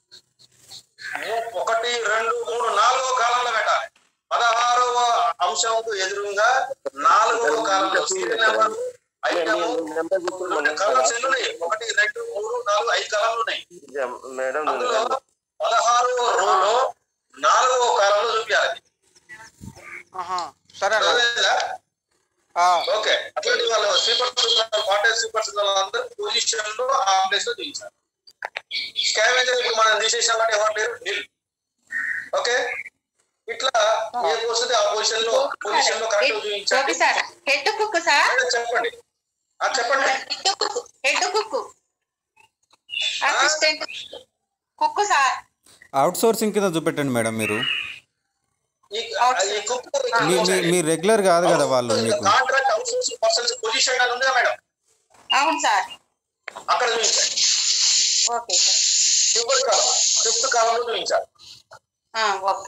ఒకటి రెండు మూడు నాలుగో కాలంలో పెట్టాలి పదహారవ అంశంకు ఎదురుగా నాలుగవ కాలంలో సీరియల్ నెంబర్ ఐటమ్ నెంబర్ గుర్తులు కాలమ్స్ ఎన్ని ఉన్నాయి ఒకటి రెండు మూడు నాలుగు ఐదు కాలంలో ఉన్నాయి మేడం అందులో పదహారవ రోలో నాలుగవ కాలంలో చూపించాలి ఆహా, సరే అన్న. అర్థమైందా? ఆ, ఓకే అట్లాంటి వాళ్ళు స్వీపర్ పార్టీ స్వీపర్ అందరూ పొజిషన్ లో ఆ ప్లేస్ లో చూపించాలి స్కావెంజర్ ఇప్పుడు మనం తీసేసాం అంటే ఎవరి పేరు నిల్ ఓకే ఇట్లా ఏ వస్తుంది ఆ పొజిషన్ లో పొజిషన్ లో కరెక్ట్ గోపి చూపించండి sir head cook sir madam చెప్పండి ఆ చెప్పండి head cook head cook assistant cook sir outsourcing కింద చూపెట్టండి మేడం మీరు ఈ ఈ కుక్ మీ మీ- మీ రెగ్యులర్ కాదు కదా వాళ్ళు మీకు contract outsourcing persons position అని ఉందా మేడం అవును సార్ అక్కడ చూపించండి okay sir fifth column fifth కాలంలో చూపించాలి ఆ, ఓకే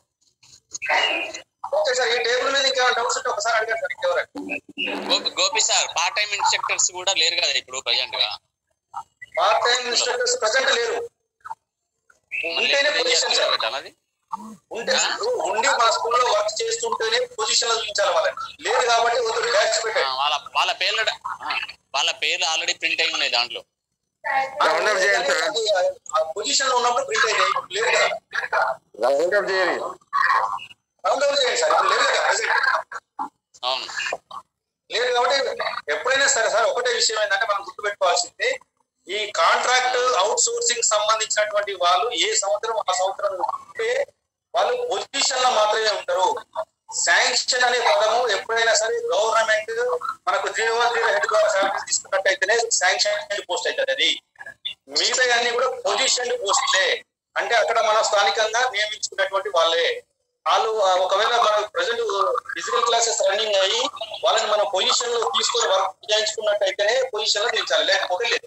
ఓకే సార్ ఈ టేబుల్ మీద ఇంకా డౌట్స్ ఉంటే ఒకసారి అడగండి సార్ ఇంకెవరైనా Gopi Gopi sir part time instructors కూడా లేరు కదా ఇప్పుడు ప్రజెంట్ గా పార్ట్ టైం ఇన్స్ట్రక్టర్స్ ప్రజెంట్ లేరు మళ్ళీ ఉంటేనే ఎప్పుడు ఏం పొజిషన్ చేస్తున్నారు పెట్టాలి అది ఉంటే ఇప్పుడు ఉండి మా స్కూల్లో వర్క్ చేస్తుంటేనే పొజిషన్ లో చూపించాలి వాళ్ళని లేదు కాబట్టి వద్దు డాష్ ఆ, పెట్టండి వాళ్ళ వాళ్ళ పేర్లు ఆ, వాళ్ళ పేర్లు ఆల్రెడీ ప్రింట్ అయి ఉన్నాయి దాంట్లో రౌండ్ అప్ చేయండి సార్ ఆ పొజిషన్ లో ఉన్నప్పుడు ప్రింట్ అయితే ఇప్పుడు లేదు కదా రౌండ్ అప్ చేయండి రౌండ్ అవుట్ చేయండి సార్ ఇప్పుడు లేదు కదా present. అవును లేదు కాబట్టి ఎప్పుడైనా సరే సార్ ఒకటే విషయం ఏంటంటే మనం గుర్తుపెట్టుకోవాల్సింది ఈ కాంట్రాక్ట్ అవుట్ సోర్సింగ్ సంబంధించినటువంటి వాళ్ళు ఏ సంవత్సరం ఆ సంవత్సరం ఉంటే వాళ్ళు పొజిషన్ లో మాత్రమే ఉంటారు శాంక్షన్ అనే పదము ఎప్పుడైనా సరే గవర్నమెంట్ మనకు జీరో జీరో హెడ్ ద్వారా శాలరీ తీసుకున్నట్టయితేనే శాంక్షన్ పోస్ట్ అవుతుంది అది మిగతా అన్ని కూడా పొజిషన్ పోస్ట్లే అంటే అక్కడ మనం స్థానికంగా నియమించుకున్నటువంటి వాళ్ళే వాళ్ళు ఆ, ఒకవేళ మన ప్రజెంట్ ఫిజికల్ క్లాసెస్ రన్నింగ్ అయ్యి వాళ్ళని మన పొజిషన్ లో తీసుకొని వర్క్ చేయించుకున్నట్టయితేనే పొజిషన్ లో దించాలి లేకపోతే లేదు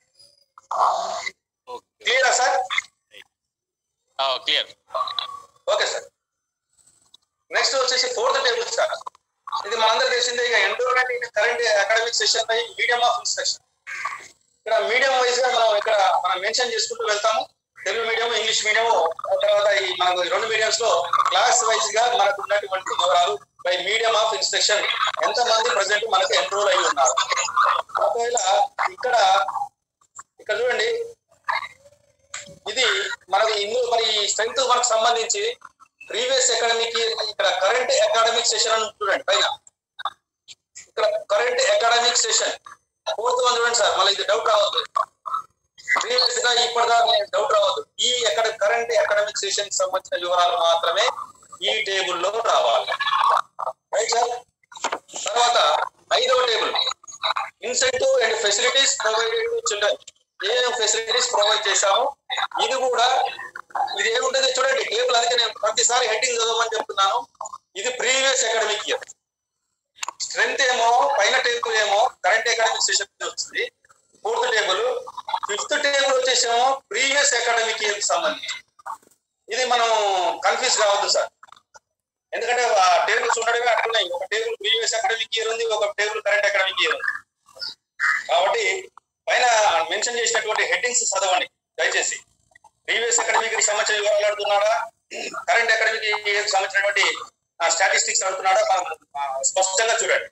ఓకే క్లియరా sir clear okay sir next వచ్చేసి ఫోర్త్ టేబుల్ సార్ ఇది మనందరూ తెలిసిందే ఇక endowment in current academic session by medium of instruction ఇక్కడ మీడియం వైజ్ గా మనం ఇక్కడ మనం మెన్షన్ చేసుకుంటూ వెళ్తాము తెలుగు మీడియం ఇంగ్లీష్ మీడియం తర్వాత ఈ మనకు ఈ రెండు మీడియంస్ లో క్లాస్ వైజ్ గా మనకు ఉన్నటువంటి వివరాలు బై మీడియం ఆఫ్ ఇన్స్ట్రక్షన్ ఎంత మంది ప్రజెంట్ మనకు ఎన్రోల్ అయి ఉన్నారు ఒకవేళ ఇక్కడ ఇక్కడ చూడండి ఇది మనకి ఇందులో మరి స్ట్రెంగ్త్ మనకు సంబంధించి ప్రీవియస్ అకాడమిక్ ఇక్కడ కరెంట్ అకాడమిక్ సెషన్ అని చూడండి పైన ఇక్కడ current academic session fourth one చూడండి సార్ మళ్ళీ ఇది డౌట్ రావద్దు ప్రీవియస్ గా ఇప్పటిదాకా డౌట్ రావద్దు ఈ ఎక్కడ కరెంట్ అకాడమిక్ సెషన్ సంబంధించిన వివరాలు మాత్రమే ఈ టేబుల్లో రావాలి రైట్ సార్ తర్వాత ఐదవ table incentive and facilities provided to children ఏం ఫెసిలిటీస్ ప్రొవైడ్ చేశాము ఇది కూడా ఇది ఏముంటుంది చూడండి టేబుల్ అందుకే నేను ప్రతిసారి హెడ్డింగ్ చదవమని చెప్తున్నాను ఇది ప్రీవియస్ అకాడమిక్ ఇయర్ స్ట్రెంత్ ఏమో పైన టేబుల్ ఏమో కరెంట్ అకాడమిక్ సెషన్ వస్తుంది ఫోర్త్ టేబుల్ ఫిఫ్త్ టేబుల్ వచ్చేసేమో ప్రీవియస్ అకాడమిక్ ఇయర్ సంబంధించి ఇది మనం కన్ఫ్యూజ్ కావద్దు సార్ ఎందుకంటే ఆ టేబుల్స్ ఉండడమే అట్లున్నాయి ఒక టేబుల్ ప్రీవియస్ అకాడమిక్ ఇయర్ ఉంది ఒక టేబుల్ కరెంట్ అకాడమిక్ ఇయర్ ఉంది కాబట్టి పైన మెన్షన్ చేసినటువంటి హెడ్డింగ్స్ చదవండి దయచేసి ప్రీవియస్ అకాడమిక్ సంబంధించిన వివరాలు అడుగుతున్నాడా కరెంట్ అకాడమిక్ ఇయర్ సంబంధించినటువంటి స్టాటిస్టిక్స్ అడుగుతున్నాడా మనం ఆ, స్పష్టంగా చూడండి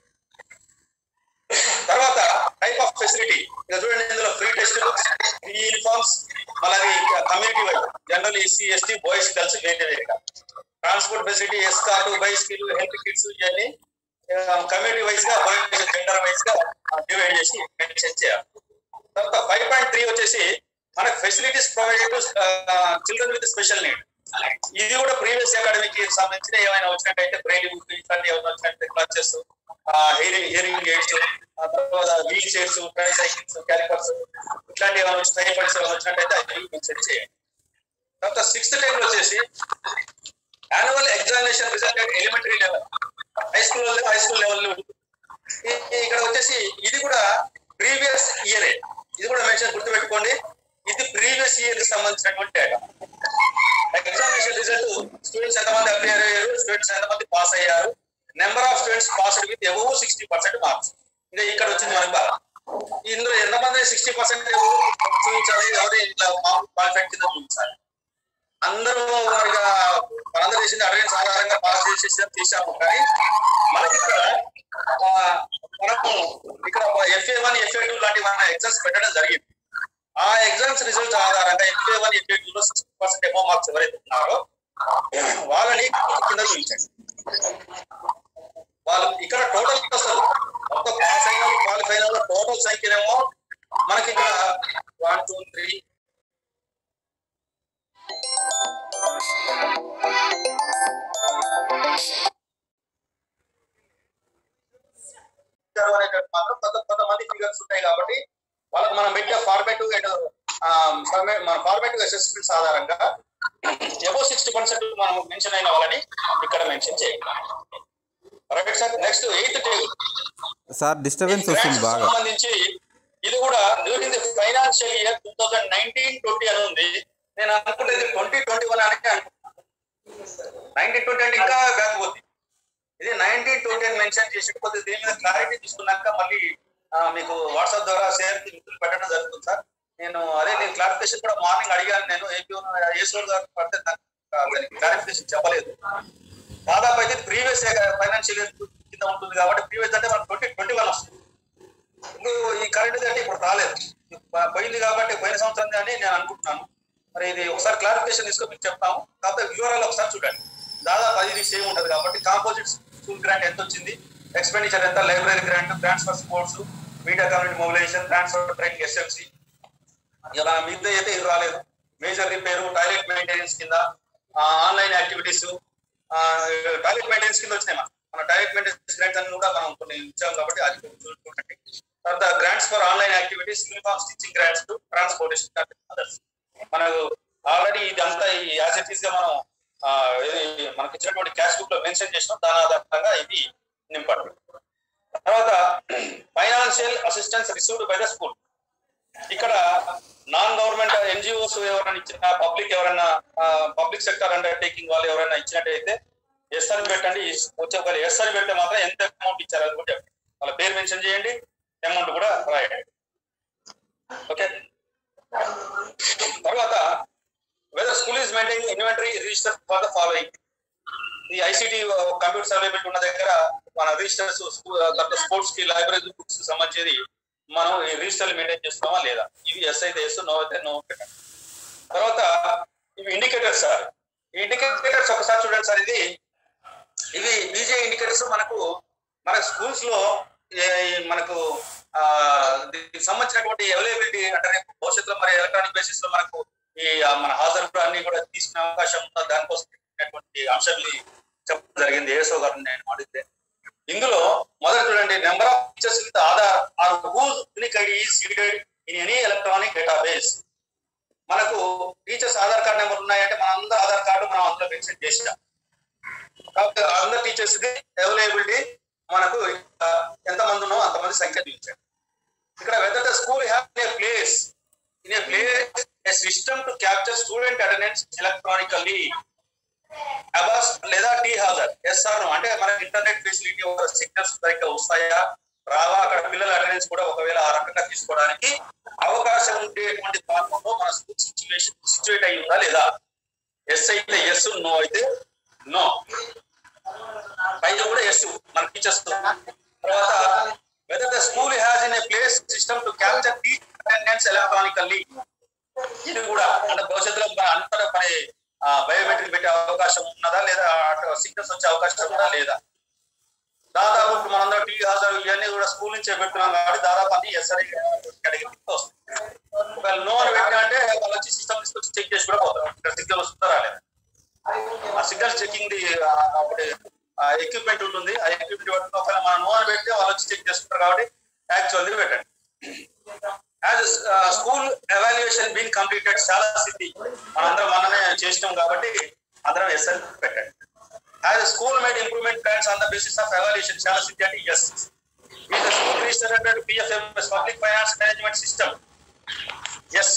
తర్వాత టైప్ ఆఫ్ ఫెసిలిటీ ఇక చూడండి ఇందులో free text books free uniforms అలాగే community wise general SC ST boys girls వేరే వేరే transport facility escort bicycle health kits ఇవన్నీ కమ్యూనిటీ వైజ్ గా జెండర్ వైజ్ గా డివైడ్ చేసి మెన్షన్ చేయాలి తర్వాత ఫైవ్ పాయింట్ త్రీ వచ్చేసి మనకు facilities provided to children with special need ఇది కూడా ప్రీవియస్ అకాడమిక్ సంబంధించిన ఏమైనా వచ్చినట్టయితే బ్రెయిన్ ఇట్లాంటి ఏమైనా వచ్చినట్టు క్లచెస్ హియరింగ్ హియరింగ్ ఎయిడ్స్ తర్వాత wheel chairs tricycles calipers ఇట్లాంటి ఏమైనా స్టైఫండ్స్ ఏమైనా వచ్చినట్టయితే అది మెన్షన్ చేయండి తర్వాత సిక్స్త్ టైప్ వచ్చేసి annual examination result elementary level high school high school level ఇక్కడ వచ్చేసి ఇది కూడా ప్రీవియస్ ఇయర్ ఇది కూడా మెన్షన్ గుర్తుపెట్టుకోండి ఇది ప్రీవియస్ ఇయర్ కి సంబంధించినటువంటి డేటా ఎగ్జామినేషన్ రిజల్ట్ స్టూడెంట్స్ ఎంతమంది అప్లైర్ అయ్యారు స్టూడెంట్స్ ఎంతమంది పాస్ అయ్యారు number of students passed with above sixty percent marks ఇంకా ఇక్కడ వచ్చింది మనకు బాగా. ఇందులో ఎంతమంది సిక్స్టీ పర్సెంట్ చూపించాలి ఎవరు ఇట్లా క్వాలిఫైడ్ కింద చూపించాలి అందరూ మరిగా మనందరూ చేసింది అటెండెన్స్ ఆధారంగా పాస్ చేసేసి తీసాము కానీ మనకి ఇక్కడ ఆ, మనకు ఇక్కడ ఎఫ్ఏ వన్ ఎఫ్ఏ టూ లాంటి మన ఎగ్జామ్స్ పెట్టడం జరిగింది ఆ ఎగ్జామ్స్ రిజల్ట్స్ ఆధారంగా ఎఫ్ఏ వన్ ఎఫ్ఏ టూ లో సిక్స్టీ పర్సెంట్ ఎబో మార్క్స్ ఎవరైతే ఉన్నారో వాళ్ళని కింద చూపించండి వాళ్ళు ఇక్కడ టోటల్ వస్తారు మొత్తం పాస్ అయిన వాళ్ళు క్వాలిఫై అయిన వాళ్ళు టోటల్ సంఖ్యనేమో మనకి ఇక్కడ వన్ టూ త్రీ ఇచ్చారు అనేటువంటి మాత్రం కొంత కొంతమంది ఫిగర్స్ ఉంటాయి కాబట్టి వాళ్ళకి మనం పెట్టే ఫార్మేటివ్ అండ్ మన ఫార్మేటివ్ అసెస్మెంట్స్ ఆధారంగా ఎబో సిక్స్టీ పర్సెంట్ మనం మెన్షన్ అయిన వాళ్ళని ఇక్కడ మెన్షన్ చేయాలి right sir next eighth table sir disturbance వస్తుంది బాగా సంబంధించి ఇది కూడా during the financial year two thousand nineteen twenty అని ఉంది నేను అనుకుంటేది ట్వంటీ ట్వంటీ వన్ అని అనుకుంటున్నాను నైన్టీన్ ట్వంటీ అంటే ఇంకా బ్యాక్ పోతుంది ఇది నైన్టీన్ ట్వంటీ అని మెన్షన్ చేసి కొద్దిగా దీని మీద క్లారిటీ తీసుకున్నాక మళ్ళీ ఆ, మీకు వాట్సాప్ ద్వారా షేర్ కి లింకులు పెట్టడం జరుగుతుంది సార్ నేను అదే నేను క్లారిఫికేషన్ కూడా మార్నింగ్ అడిగాను నేను ఏపీ ఏసోర్ గారు పడితే నాకు ఆ, దానికి క్లారిఫికేషన్ చెప్పలేదు దాదాపు అయితే ప్రీవియస్ ఫైనాన్షియల్ ఇయర్ కింద ఉంటుంది కాబట్టి ప్రీవియస్ అంటే మనకు ట్వంటీ ట్వంటీ వన్ వస్తుంది ఇప్పుడు ఈ కరెంట్ అంటే ఇప్పుడు రాలేదు ప- పోయింది కాబట్టి పోయిన సంవత్సరం అని నేను అనుకుంటున్నాను మరి ఇది ఒకసారి క్లారిఫికేషన్ తీసుకొని మీకు చెప్తాము కాకపోతే వివరాలు ఒకసారి చూడండి దాదాపు అది సేమ్ ఉంటుంది కాబట్టి కాంపోజిట్ స్కూల్ గ్రాంట్ ఎంత వచ్చింది ఎక్స్పెండిచర్ ఎంత library grant grants for sports media community mobilisation grants for training SMC ఇలా మిగతా అయితే ఇది రాలేదు మేజర్ రిపేరు టాయిలెట్ మెయింటెనెన్స్ కింద ఆన్లైన్ యాక్టివిటీస్ టాయిలెట్ మెయింటెనెన్స్ కింద వచ్చినాయి మన మన టాయిలెట్ మెయింటెనెన్స్ గ్రాంట్స్ అన్ని కూడా మనం కొన్ని ఇచ్చాం కాబట్టి అది కొంచెం చూడండి తర్వాత grants for online activities uniform stitching grants transportation others మనకు ఆల్రెడీ ఇదంతా ఈ యాజ్ ఇట్ ఈస్ గా మనం ఆ, ఇది మనకి ఇచ్చినటువంటి క్యాష్ బుక్ లో మెన్షన్ చేసినాం దాని ఆధారంగా ఇది నింపండి తర్వాత financial assistance received by the school ఇక్కడ నాన్ గవర్నమెంట్ ఎన్జిఓస్ ఎవరైనా ఇచ్చిన పబ్లిక్ ఎవరైనా పబ్లిక్ సెక్టర్ అండర్టేకింగ్ వాళ్ళు ఎవరైనా ఇచ్చినట్టయితే ఎస్ అని పెట్టండి ఈ- వచ్చే ఒకవేళ ఎస్ అని పెడితే మాత్రం ఎంత అమౌంట్ ఇచ్చారు అది కూడా చెప్పండి వాళ్ళ పేరు మెన్షన్ చేయండి అమౌంట్ కూడా రాయండి ఓకే తర్వాత whether school is maintain inventory register for the following ఈ ఐసిటి కంప్యూటర్స్ అవైలబిలిటీ ఉన్న దగ్గర మన రిజిస్టర్స్ స్పోర్ట్స్ కి లైబ్రరీ బుక్స్ సంబంధించి మనం ఈ రిజిస్టర్ మెయింటైన్ చేస్తున్నామా లేదా ఇవి ఎస్ అయితే ఎస్ నో అయితే నో పెట్టండి తర్వాత ఇవి ఇండికేటర్స్ సార్ ఈ ఇండికేటర్స్ ఒకసారి చూడండి సార్ ఇది ఇవి బీజే ఇండికేటర్స్ మనకు మన స్కూల్స్ లో ఏ- ఈ మనకు ఆ దీనికి సంబంధించినటువంటి అవైలబిలిటీ అంటే రేపు భవిష్యత్తులో మరి ఎలక్ట్రానిక్ బేసిస్ లో మనకు ఈ ఆ, మన హాజరు అన్ని కూడా తీసుకునే అవకాశం ఉన్న దానికోసం పెట్టినటువంటి అంశాన్ని చెప్పడం జరిగింది ఏసో గారిని నేను అడిగితే ఇందులో మొదటి చూడండి number of teachers with Aadhaar or whose unique ID is seeded in any electronic database మనకు టీచర్స్ ఆధార్ కార్డు నెంబర్ ఉన్నాయంటే మన అందరూ ఆధార్ కార్డు మనం అందులో మెన్షన్ చేసినాం కాబట్టి అందరు టీచర్స్ ది అవైలబిలిటీ మనకు ఆ, ఎంతమంది ఉన్నో అంతమంది సంఖ్య చూపించారు ఇక్కడ whether the school have a place in a place a system to capture student attendance electronically అబాస్ లేదా టీ హాజర్ ఎస్ఆర్ అంటే మన ఇంటర్నెట్ ఫెసిలిటీ సిగ్నల్స్ సరిగ్గా వస్తాయా రావా అక్కడ పిల్లల అటెండెన్స్ కూడా ఒకవేళ ఆ రకంగా తీసుకోవడానికి అవకాశం ఉండేటువంటి ప్రాంతంలో మన స్కూల్ సిచ్యువేషన్ సిచ్యువేట్ అయి ఉందా లేదా ఎస్ అయితే ఎస్ నో అయితే నో పైన కూడా ఎస్ మన టీచర్స్ తర్వాత whether the school has in a place system to capture teach attendance electronically ఇది కూడా అంటే భవిష్యత్తులో మన అంతటా మరి బయోమెట్రిక్ పెట్టే అవకాశం ఉన్నదా లేదా సిగ్నల్స్ వచ్చే అవకాశం ఉందా లేదా దాదాపు ఇప్పుడు మనందరం టీ హాజరు ఇవన్నీ కూడా స్కూల్ నుంచే పెడుతున్నాం కాబట్టి దాదాపు అన్ని ఎస్ఆర్ఐ కేటగిరీకి వస్తాయి ఒకవేళ నో అని పెట్టినా అంటే వాళ్ళు వచ్చి సిస్టమ్ తీసుకొచ్చి చెక్ చేసి కూడా పోతారు ఇక్కడ సిగ్నల్ వస్తుందా రాలేదు ఆ సిగ్నల్ చెకింగ్ ది అప్పుడు ఎక్విప్మెంట్ ఉంటుంది ఆ ఎక్విప్మెంట్ బట్టి ఒకవేళ మనం నో అని పెడితే వాళ్ళు వచ్చి చెక్ చేసుకుంటారు కాబట్టి యాక్చువల్లీ పెట్టండి as school evaluation been completed చాలా సిటీ మనందరం మనమే చేసినాం కాబట్టి అందరం ఎస్ఎల్ పెట్టండి as school made improvement plans on the basis of evaluation చాలా సిటీ అంటే ఎస్ ఈ school register PFMS public finance management system yes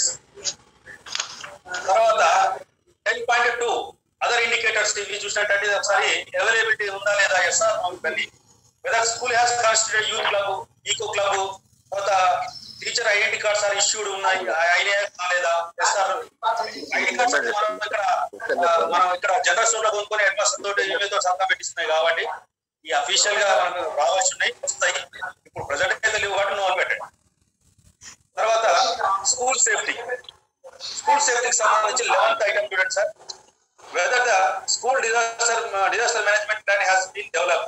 తర్వాత ten point two other indicators ఇవి చూసినట్టయితే ఒకసారి అవైలబిలిటీ ఉందా లేదా ఎస్ఆర్ ఇవన్నీ whether school has constitute youth club eco club తర్వాత teacher identity cards are issued ఉన్నాయి అయినా కాలేదా ఎస్ఆర్ ఐడి కార్డ్స్ అంటే మనం ఇక్కడ ఆ, మనం ఇక్కడ జనరల్ స్టోర్ లో కొనుక్కొని హెడ్ మాస్టర్ తోటి ఏమేదో సంతకం పెట్టిస్తున్నాయి కాబట్టి ఈ అఫీషియల్ గా మనకు రావాల్సి ఉన్నాయి వస్తాయి ఇప్పుడు ప్రజెంట్ అయితే లేవు కాబట్టి నో పెట్టండి తర్వాత స్కూల్ సేఫ్టీ స్కూల్ సేఫ్టీకి సంబంధించి లెవెన్త్ ఐటమ్ చూడండి sir whether the school disaster disaster management plan has been develop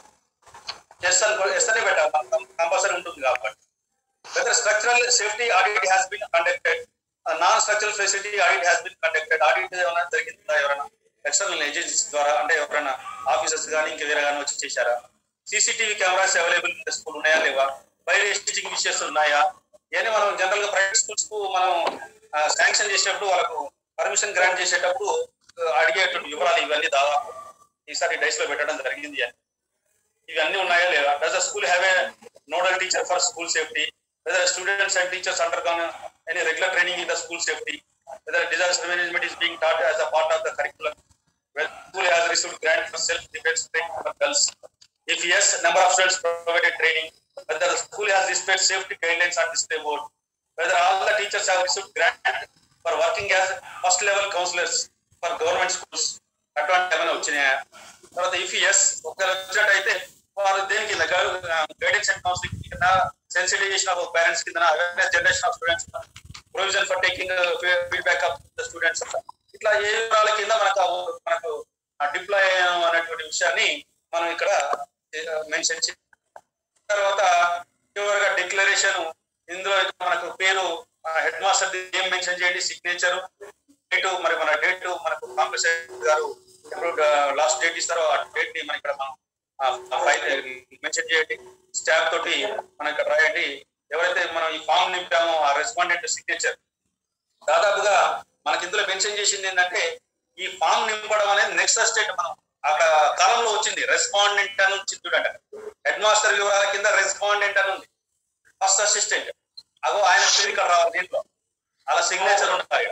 yes అని ఎస్ అనే పెట్టాలి కంపల్సరీ ఉంటుంది కాబట్టి whether structural safety audit has been conducted non structural facility audit has been conducted audit ఏమైనా జరిగిందా ఎవరైనా external agencies ద్వారా అంటే ఎవరైనా ఆఫీసర్స్ కానీ ఇంకా వేరే కానీ వచ్చి చేశారా CCTV cameras available in school ఉన్నాయా లేవా ఫైర్ ఎస్టింగ్విషర్స్ ఉన్నాయా ఇవన్నీ మనం జనరల్ గా ప్రైవేట్ స్కూల్స్ కు మనం శాంక్షన్ చేసేటప్పుడు వాళ్ళకు పర్మిషన్ గ్రాంట్ చేసేటప్పుడు ఆ, అడిగేటువంటి వివరాలు ఇవన్నీ దాదాపు ఈసారి డైస్ లో పెట్టడం జరిగింది అని ఇవన్నీ ఉన్నాయా లేదా does the school have a nodal teacher for school safety whether students and teachers under any regular training in the school safety whether disaster management is being taught as a part of the curriculum whether school has received grant for self defense training for girls if yes number of students provided training whether the school has displayed safety guidelines on display board whether all the teachers have received grant for working as first level counselors for government schools అటువంటి ఏమైనా వచ్చినాయా తర్వాత if yes ఒకవేళ వచ్చినట్టయితే వారు దేని కింద guidance and counselling కింద సెన్సిటైజేషన్ ఆఫ్ పేరెంట్స్ కింద awareness generation of students provision for taking feedback of the students ఇట్లా ఏ వివరాల కింద మనకు ఆ- మనకు డిప్లాయ్ అనేటువంటి విషయాన్ని మనం ఇక్కడ మెన్షన్ చేయాలి తర్వాత చివరిగా డిక్లరేషన్ ఇందులో ఇక మనకు పేరు హెడ్ మాస్టర్ ఏం మెన్షన్ చేయండి సిగ్నేచర్ డేట్ మరి మన డేట్ మనకు కాంగ్రెస్ గారు ఎప్పుడు లాస్ట్ డేట్ ఇస్తారో ఆ డేట్ ని మనం ఇక్కడ మనం ఫైల్ మెన్షన్ చేయండి స్టాఫ్ తోటి మనం ఇక్కడ రాయండి ఎవరైతే మనం ఈ ఫామ్ నింపామో ఆ రెస్పాండెంట్ సిగ్నేచర్ దాదాపుగా మనకి ఇందులో మెన్షన్ చేసింది ఏంటంటే ఈ ఫామ్ నింపడం అనేది నెక్స్ట్ స్టేట్ మనం అక్కడ కాలంలో వచ్చింది రెస్పాండెంట్ అని వచ్చింది చూడండి హెడ్ మాస్టర్ వివరాల కింద రెస్పాండెంట్ అని ఉంది ఫస్ట్ అసిస్టెంట్ అగో ఆయన పేరు ఇక్కడ రావాలి దీంట్లో అలా సిగ్నేచర్ ఉంటాయి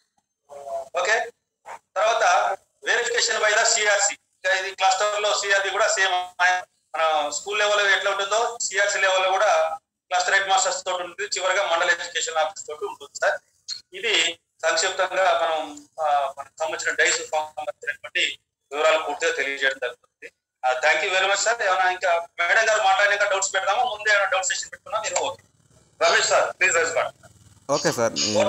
ఓకే తర్వాత వెరిఫికేషన్ బై ద సిఆర్సి ఇది క్లస్టర్ లో సిఆర్సి కూడా సేమ్ మన స్కూల్ లెవెల్ ఎట్లా ఉంటుందో సిఆర్సి లెవెల్ లో కూడా క్లస్టర్ హెడ్ మాస్టర్స్ తోటి ఉంటుంది చివరిగా మండల ఎడ్యుకేషన్ ఆఫీస్ తోటి ఉంటుంది సార్ ఇది సంక్షిప్తంగా మనం ఆ, మనకు సంబంధించిన డైస్ సంబంధించినటువంటి వివరాలు పూర్తిగా తెలియజేయడం జరుగుతుంది thank you very much sir ఏమైనా ఇంకా మేడం గారు మాట్లాడినాక డౌట్స్ పెడతామా ముందే ఏమైనా డౌట్ సెషన్ పెట్టుకున్నా మీరు okay Ramesh sir please respond okay sir